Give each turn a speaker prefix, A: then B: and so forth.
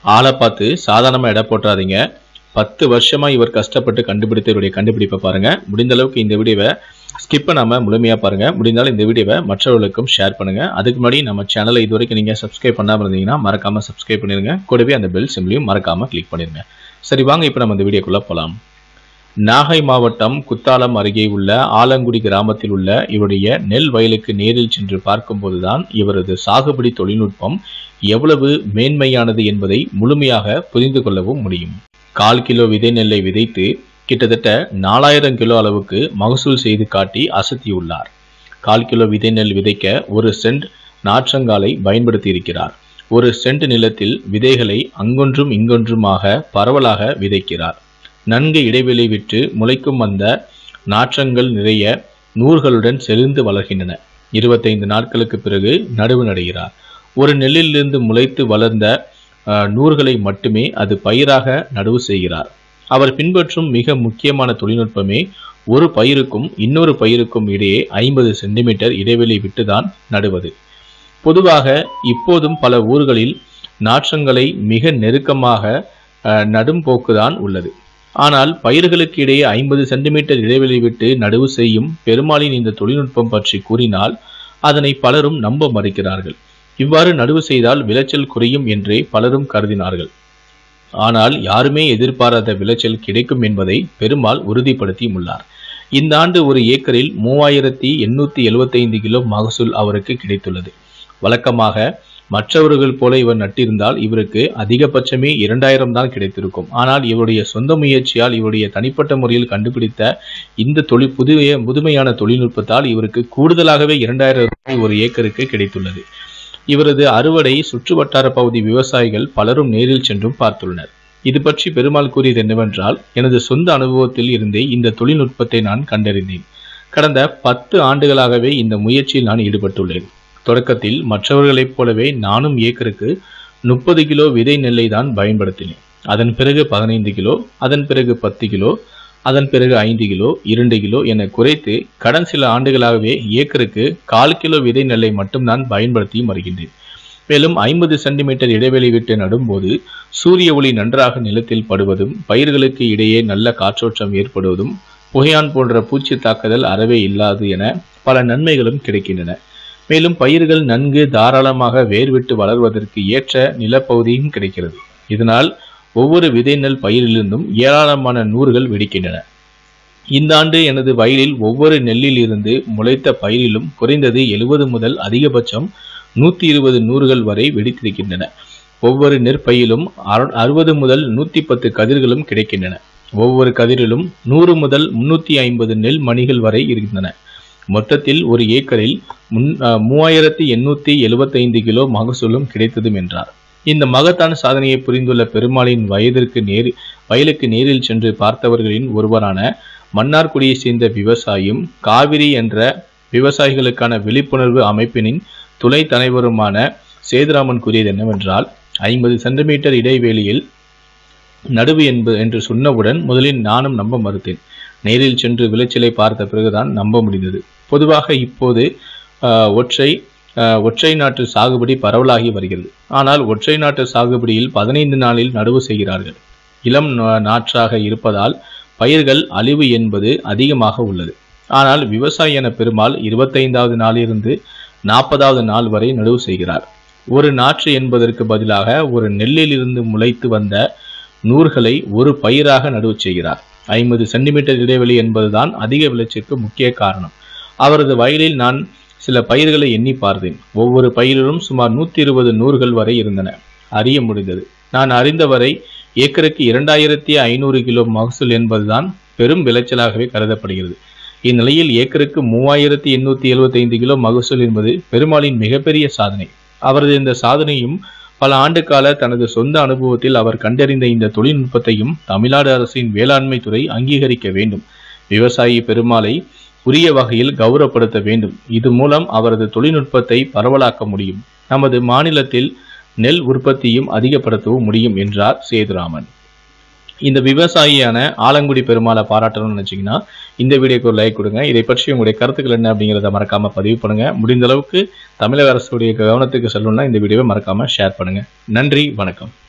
A: ஆளை பார்த்து சாதாரணமாக எடை போட்டுறாதீங்க பத்து வருஷமா இவர் கஷ்டப்பட்டு கண்டுபிடித்த இவருடைய கண்டுபிடிப்பை பாருங்க முடிந்த அளவுக்கு இந்த வீடியோவை ஸ்கிப் பண்ணாம முழுமையா பாருங்க முடிந்தாலும் இந்த வீடியோவை மற்றவர்களுக்கும் ஷேர் பண்ணுங்க அதுக்கு முன்னாடி நம்ம சேனலை இது வரைக்கும் நீங்க சப்ஸ்கிரைப் பண்ணாம இருந்தீங்கன்னா மறக்காம சப்ஸ்கிரைப் பண்ணிருங்க கூடவே அந்த பெல் சிம்லையும் மறக்காம கிளிக் பண்ணிருங்க சரி வாங்க இப்போ நம்ம இந்த வீடியோக்குள்ள போலாம் நாகை மாவட்டம் குத்தாலம் அருகே உள்ள ஆலங்குடி கிராமத்தில் உள்ள இவருடைய நெல் வயலுக்கு நேரில் சென்று பார்க்கும்போதுதான் இவரது சாகுபடி தொழில்நுட்பம் எவ்வளவு மேன்மையானது என்பதை முழுமையாக புரிந்து கொள்ளவும் முடியும் கால் கிலோ விதை நெல்லை விதைத்து கிட்டத்தட்ட நாலாயிரம் கிலோ அளவுக்கு மகசூல் செய்து காட்டி அசத்தியுள்ளார் கால் கிலோ விதை நெல் விதைக்க ஒரு சென்ட் நாற்றங்காலை பயன்படுத்தி இருக்கிறார் ஒரு சென்ட் நிலத்தில் விதைகளை அங்கொன்றும் இங்கொன்றுமாக பரவலாக விதைக்கிறார் நன்கு இடைவெளி விட்டு முளைக்கும் அந்த நாற்றங்கள் நிறைய நூறுகளுடன் செறிந்து வளர்கின்றன இருபத்தைந்து நாட்களுக்கு பிறகு நடுவு நடுகிறார் ஒரு நெல்லிலிருந்து முளைத்து வளர்ந்த அஹ், நூறுகளை மட்டுமே அது பயிராக நடுவு செய்கிறார் அவர் பின்பற்றும் மிக முக்கியமான தொழில்நுட்பமே ஒரு பயிருக்கும் இன்னொரு பயிருக்கும் இடையே ஐம்பது சென்டிமீட்டர் இடைவெளி விட்டுதான் நடுவது பொதுவாக இப்போதும் பல ஊர்களில் நாற்றங்களை மிக நெருக்கமாக அஹ், நடும் போக்குதான் உள்ளது ஆனால் பயிர்களுக்கு இடையே ஐம்பது சென்டிமீட்டர் இடைவெளி விட்டு நடுவு செய்யும் பெருமாளின் இந்த தொழில்நுட்பம் பற்றி கூறினால் அதனை பலரும் நம்ப மறுக்கிறார்கள் இவ்வாறு நடுவு செய்தால் விளைச்சல் குறையும் என்றே பலரும் கருதினார்கள் ஆனால் யாருமே எதிர்பாராத விளைச்சல் கிடைக்கும் என்பதை பெருமாள் உறுதிப்படுத்தியுள்ளார் இந்த ஆண்டு ஒரு ஏக்கரில் மூவாயிரத்தி எண்ணூத்தி எழுபத்தைந்து கிலோ மகசூல் அவருக்கு கிடைத்துள்ளது வழக்கமாக மற்றவர்கள் போல இவர் நட்டிருந்தால் இவருக்கு அதிகபட்சமே இரண்டாயிரம் தான் கிடைத்திருக்கும் ஆனால் இவருடைய சொந்த முயற்சியால் இவருடைய தனிப்பட்ட முறையில் கண்டுபிடித்த இந்த தொழில் புதிய புதுமையான தொழில்நுட்பத்தால் இவருக்கு கூடுதலாகவே இரண்டாயிரம் ரூபாய் ஒரு ஏக்கருக்கு கிடைத்துள்ளது இவரது அறுவடை சுற்று வட்டார பகுதி விவசாயிகள் பலரும் நேரில் சென்றும் பார்த்துள்ளனர் இது பற்றி பெருமாள் கூறியது என்னவென்றால் எனது சொந்த அனுபவத்தில் இருந்தே இந்த தொழில்நுட்பத்தை நான் கண்டறிந்தேன் கடந்த பத்து ஆண்டுகளாகவே இந்த முயற்சியில் நான் ஈடுபட்டுள்ளேன் தொடக்கத்தில் மற்றவர்களைப் போலவே நானும் ஏக்கருக்கு முப்பது கிலோ விதை நெல்லை தான் பயன்படுத்தினேன் அதன் பிறகு பதினைந்து கிலோ அதன் பிறகு பத்து கிலோ அதன் பிறகு ஐந்து கிலோ இரண்டு கிலோ என குறைத்து கடன் சில ஆண்டுகளாகவே ஏக்கருக்கு கால் கிலோ விதை நெல்லை மட்டும்தான் பயன்படுத்தி வருகின்றேன் மேலும் ஐம்பது சென்டிமீட்டர் இடைவெளி விட்டு நடும்போது சூரிய ஒளி நன்றாக நிலத்தில் படுவதும் பயிர்களுக்கு இடையே நல்ல காற்றோட்டம் ஏற்படுவதும் புகையான் போன்ற பூச்சி தாக்குதல் அறவே இல்லாது என பல நன்மைகளும் கிடைக்கின்றன மேலும் பயிர்கள் நன்கு தாராளமாக வேர்விட்டு வளர்வதற்கு ஏற்ற நிலப்பகுதியும் கிடைக்கிறது இதனால் ஒவ்வொரு விதை நெல் பயிரிலிருந்தும் ஏராளமான நூறுகள் வெடிக்கின்றன இந்த ஆண்டு எனது வயலில் ஒவ்வொரு நெல்லில் இருந்து முளைத்த பயிரிலும் குறைந்தது எழுபது முதல் அதிகபட்சம் நூற்றி இருபது நூறுகள் வரை வெடித்திருக்கின்றன ஒவ்வொரு நெற்பயிலும் அறுபது முதல் நூற்றி பத்து கதிர்களும் கிடைக்கின்றன ஒவ்வொரு கதிரிலும் நூறு முதல் முன்னூற்றி ஐம்பது நெல் மணிகள் வரை இருக்கின்றன மொத்தத்தில் ஒரு ஏக்கரில் முன் அஹ், மூவாயிரத்தி எண்ணூற்றி எழுபத்தைந்து கிலோ மகசூலும் கிடைத்ததும் என்றார் இந்த மகத்தான சாதனையை புரிந்துள்ள பெருமாளின் வயதிற்கு நேரி வயலுக்கு நேரில் சென்று பார்த்தவர்களின் ஒருவரான மன்னார்குடியை சேர்ந்த விவசாயியும் காவிரி என்ற விவசாயிகளுக்கான விழிப்புணர்வு அமைப்பினின் துணை தலைவருமான சேதுராமன் கூறியது என்னவென்றால் ஐம்பது சென்டிமீட்டர் இடைவெளியில் நடுவு என்பது என்று சொன்னவுடன் முதலில் நானும் நம்ப மறுத்தேன் நேரில் சென்று விளைச்சலை பார்த்த பிறகுதான் நம்ப முடிந்தது பொதுவாக இப்போது ஆஹ், ஒற்றை ஆஹ், ஒற்றை நாட்டு சாகுபடி பரவலாகி வருகிறது ஆனால் ஒற்றை நாட்டு சாகுபடியில் பதினைந்து நாளில் நடுவு செய்கிறார்கள் இளம் நா- நாற்றாக இருப்பதால் பயிர்கள் அழிவு என்பது அதிகமாக உள்ளது ஆனால் விவசாயி என பெருமாள் இருபத்தைந்தாவது நாளிலிருந்து நாற்பதாவது நாள் வரை நடுவு செய்கிறார் ஒரு நாற்று என்பதற்கு பதிலாக ஒரு நெல்லிலிருந்து முளைத்து வந்த நூறுகளை ஒரு பயிராக நடுவு செய்கிறார் ஐம்பது சென்டிமீட்டர் இடைவெளி என்பதுதான் அதிக விளைச்சலுக்கு முக்கிய காரணம் அவரது வயலில் நான் சில பயிர்களை எண்ணி பார்த்தேன் ஒவ்வொரு பயிரிலும் சுமார் நூற்றி இருபது நூறுகள் வரை இருந்தன அறிய முடிந்தது நான் அறிந்தவரை ஏக்கருக்கு இரண்டாயிரத்தி ஐநூறு கிலோ மகசூல் என்பதுதான் பெரும் விளைச்சலாகவே கருதப்படுகிறது இந்நிலையில் ஏக்கருக்கு மூவாயிரத்தி எண்ணூத்தி எழுபத்தைந்து கிலோ மகசூல் என்பது பெருமாளின் மிகப்பெரிய சாதனை அவரது இந்த சாதனையும் பல ஆண்டுகால தனது சொந்த அனுபவத்தில் அவர் கண்டறிந்த இந்த தொழில்நுட்பத்தையும் தமிழ்நாடு அரசின் வேளாண்மை துறை அங்கீகரிக்க வேண்டும் விவசாயி பெருமாளை உரிய வகையில் கௌரவப்படுத்த வேண்டும் இது மூலம் அவரது தொழில்நுட்பத்தை பரவலாக்க முடியும் நமது மாநிலத்தில் நெல் உற்பத்தியும் அதிகப்படுத்தவும் முடியும் என்றார் சேதுராமன் இந்த விவசாயியான ஆலங்குடி பெருமாளை பாராட்டணும்னு நினைச்சீங்கன்னா இந்த வீடியோக்கு ஒரு லைக் கொடுங்க இதை பற்றி உங்களுடைய கருத்துக்கள் என்ன அப்படிங்கிறத மறக்காம பதிவு பண்ணுங்க முடிந்த அளவுக்கு தமிழக அரசுடைய கவனத்துக்கு செல்லணும்னா இந்த வீடியோவை மறக்காம ஷேர் பண்ணுங்க நன்றி வணக்கம்